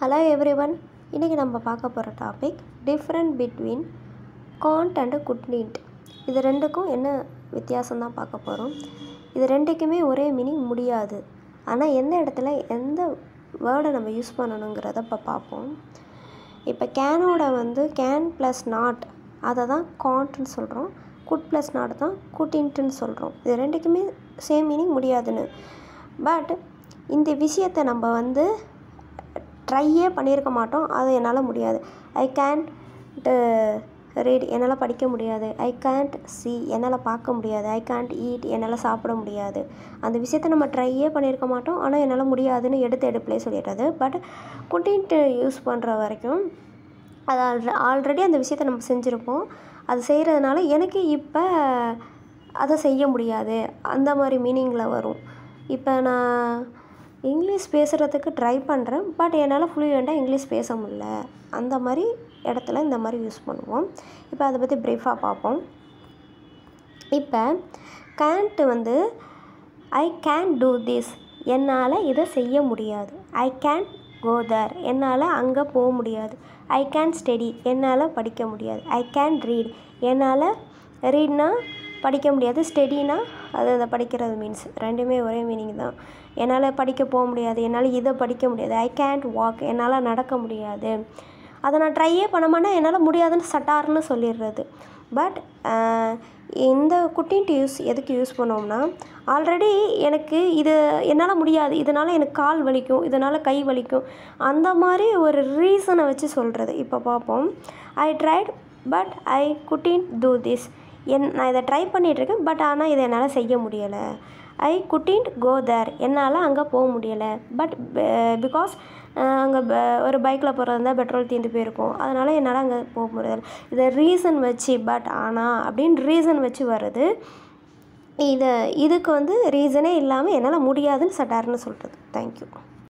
hello every one இன்றைக்கி நம்ம பார்க்க போகிற topic different between can't and could need இது ரெண்டுக்கும் என்ன வித்தியாசம் தான் பார்க்க போகிறோம் இது ரெண்டுக்குமே ஒரே மீனிங் முடியாது ஆனால் எந்த இடத்துல எந்த வேர்டை நம்ம யூஸ் பண்ணணுங்கிறத இப்போ பார்ப்போம் இப்போ கேனோட வந்து கேன் ப்ளஸ் நாட் அதை தான் காண்ட்னு சொல்கிறோம் குட் ப்ளஸ் நாட் தான் குட்டின்ட்டுன்னு சொல்கிறோம் இது ரெண்டுக்குமே சேம் மீனிங் முடியாதுன்னு பட் இந்த விஷயத்தை நம்ம வந்து ட்ரையே பண்ணியிருக்க மாட்டோம் அது என்னால் முடியாது ஐ கேன்ட் ரீட் என்னால் படிக்க முடியாது ஐ கேண்ட் சி என்னால் பார்க்க முடியாது ஐ கேண்ட் ஈட் என்னால் சாப்பிட முடியாது அந்த விஷயத்தை நம்ம ட்ரையே பண்ணியிருக்க மாட்டோம் ஆனால் என்னால் முடியாதுன்னு எடுத்து எடுப்புலேயே சொல்லிடுறது பட் குட்டின்ட்டு யூஸ் பண்ணுற வரைக்கும் அது ஆல்ரெ ஆல்ரெடி அந்த விஷயத்தை நம்ம செஞ்சுருப்போம் அது செய்கிறதுனால எனக்கு இப்போ அதை செய்ய முடியாது அந்த மாதிரி மீனிங்கில் வரும் இப்போ நான் இங்கிலீஷ் பேசுகிறதுக்கு ட்ரை பண்ணுறேன் பட் என்னால் ஃப்ளூயண்ட்டாக இங்கிலீஷ் பேச முடில அந்த மாதிரி இடத்துல இந்த மாதிரி யூஸ் பண்ணுவோம் இப்போ அதை பற்றி ப்ரீஃபாக பார்ப்போம் இப்போ கேன்ட்டு வந்து ஐ கேன் டூ திஸ் என்னால் இதை செய்ய முடியாது ஐ கேன் கோ தேர் என்னால் அங்கே போக முடியாது ஐ கேன் ஸ்டடி என்னால் படிக்க முடியாது ஐ கேன் ரீட் என்னால் ரீட்னா படிக்க முடியாது ஸ்டடினா அது அதை படிக்கிறது மீன்ஸ் ரெண்டுமே ஒரே மீனிங் தான் என்னால் படிக்க போக முடியாது என்னால் இதை படிக்க முடியாது ஐ கேன்ட் வாக் என்னால் நடக்க முடியாது அதை நான் ட்ரையே பண்ண மாட்டேன் என்னால் முடியாதுன்னு சட்டார்னு சொல்லிடுறது பட் இந்த குட்டின்ட்டு யூஸ் எதுக்கு யூஸ் பண்ணோம்னா ஆல்ரெடி எனக்கு இது என்னால் முடியாது இதனால் எனக்கு கால் வலிக்கும் இதனால் கை வலிக்கும் அந்த மாதிரி ஒரு ரீசனை வச்சு சொல்கிறது இப்போ பார்ப்போம் I tried but I couldn't do this என் நான் இதை ட்ரை பண்ணிகிட்ருக்கேன் பட் ஆனால் இதை என்னால் செய்ய முடியலை ஐ குட்டின்ட் கோ தேர் என்னால் அங்கே போக முடியலை பட் பிகாஸ் அங்கே ஒரு பைக்கில் போகிறதா பெட்ரோல் தீர்ந்து போயிருக்கும் அதனால் என்னால் அங்கே போக முடியாது இதை ரீசன் வச்சு பட் ஆனால் அப்படின்னு ரீசன் வச்சு வருது இதை இதுக்கு வந்து ரீசனே இல்லாமல் என்னால் முடியாதுன்னு சட்டார்னு சொல்கிறது தேங்க்யூ